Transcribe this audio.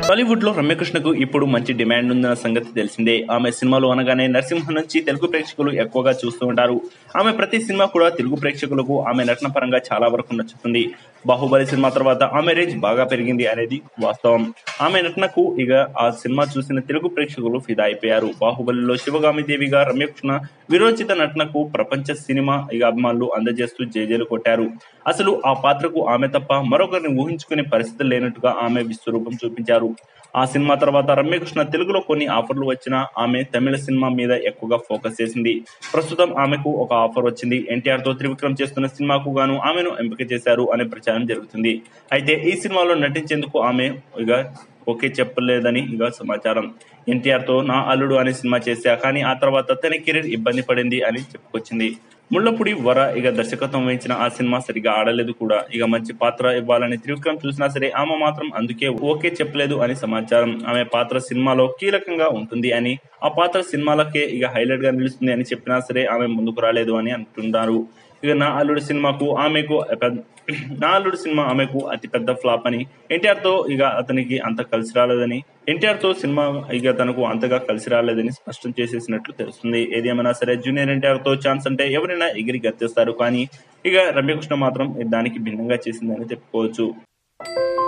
టాలీవుడ్ లో రమ్యకృష్ణకు ఇప్పుడు మంచి డిమాండ్ ఉందన్న సంగతి తెలిసిందే ఆమె సినిమాలు అనగానే నరసింహ నుంచి తెలుగు ప్రేక్షకులు ఎక్కువగా చూస్తూ ఉంటారు ఆమె ప్రతి సినిమా కూడా తెలుగు ప్రేక్షకులకు ఆమె నటన పరంగా చాలా వరకు నచ్చుతుంది బాహుబలి సినిమా తర్వాత ఆమె రేంజ్ బాగా పెరిగింది అనేది వాస్తవం ఆమె నటనకు ఇక ఆ సినిమా చూసిన తెలుగు ప్రేక్షకులు ఫిదా అయిపోయారు బాహుబలిలో శివగామి దేవిగా రమ్యకృష్ణ విరోచిత నటనకు ప్రపంచ సినిమా ఇక అభిమానులు అందజేస్తూ జేజేలు కొట్టారు అసలు ఆ పాత్రకు ఆమె తప్ప మరొకరిని ఊహించుకునే పరిస్థితి లేనట్టుగా ఆమె విశ్వరూపం చూపించారు ఆ సినిమా తర్వాత రమ్యకృష్ణ తెలుగులో కొన్ని ఆఫర్లు వచ్చినా ఆమె తమిళ సినిమా మీద ఎక్కువగా ఫోకస్ చేసింది ప్రస్తుతం ఆమెకు ఒక ఆఫర్ వచ్చింది ఎన్టీఆర్ తో త్రివిక్రమ్ చేస్తున్న సినిమాకు గాను ఆమెను ఎంపిక చేశారు అనే ప్రచారం జరుగుతుంది అయితే ఈ సినిమాలో నటించేందుకు ఆమె ఇక ఓకే చెప్పలేదని ఇక సమాచారం ఎన్టీఆర్ తో నా అల్లుడు అనే సినిమా చేశా కానీ ఆ తర్వాత తన కెరీర్ ఇబ్బంది పడింది అని చెప్పుకొచ్చింది ముళ్ళపూడి వర ఇక దర్శకత్వం వహించిన ఆ సినిమా సరిగా ఆడలేదు కూడా ఇక మంచి పాత్ర ఇవ్వాలని త్రివిక్రమ్ చూసినా సరే ఆమె మాత్రం అందుకే ఓకే చెప్పలేదు అని సమాచారం ఆమె పాత్ర సినిమాలో కీలకంగా ఉంటుంది అని ఆ పాత్ర సినిమాలకే ఇక హైలైట్ గా నిలుస్తుంది అని చెప్పినా సరే ఆమె ముందుకు రాలేదు అని అంటున్నారు ఇక నా అల్లుడు సినిమాకు ఆమెకు పెద్ద- నా అల్లుడు సినిమా ఆమెకు అతి పెద్ద ఫ్లాప్ అని ఎన్టీఆర్ తో ఇక అతనికి అంత కలిసి రాలేదని ఎన్టీఆర్ తో సినిమా ఇక తనకు అంతగా కలిసి రాలేదని స్పష్టం చేసేసినట్లు తెలుస్తుంది ఏది ఏమైనా సరే జూనియర్ ఎన్టీఆర్ తో ఛాన్స్ అంటే ఎవరైనా ఎగిరి గత్తేస్తారు కానీ ఇక రమ్యకృష్ణ మాత్రం దానికి భిన్నంగా చేసిందని చెప్పుకోవచ్చు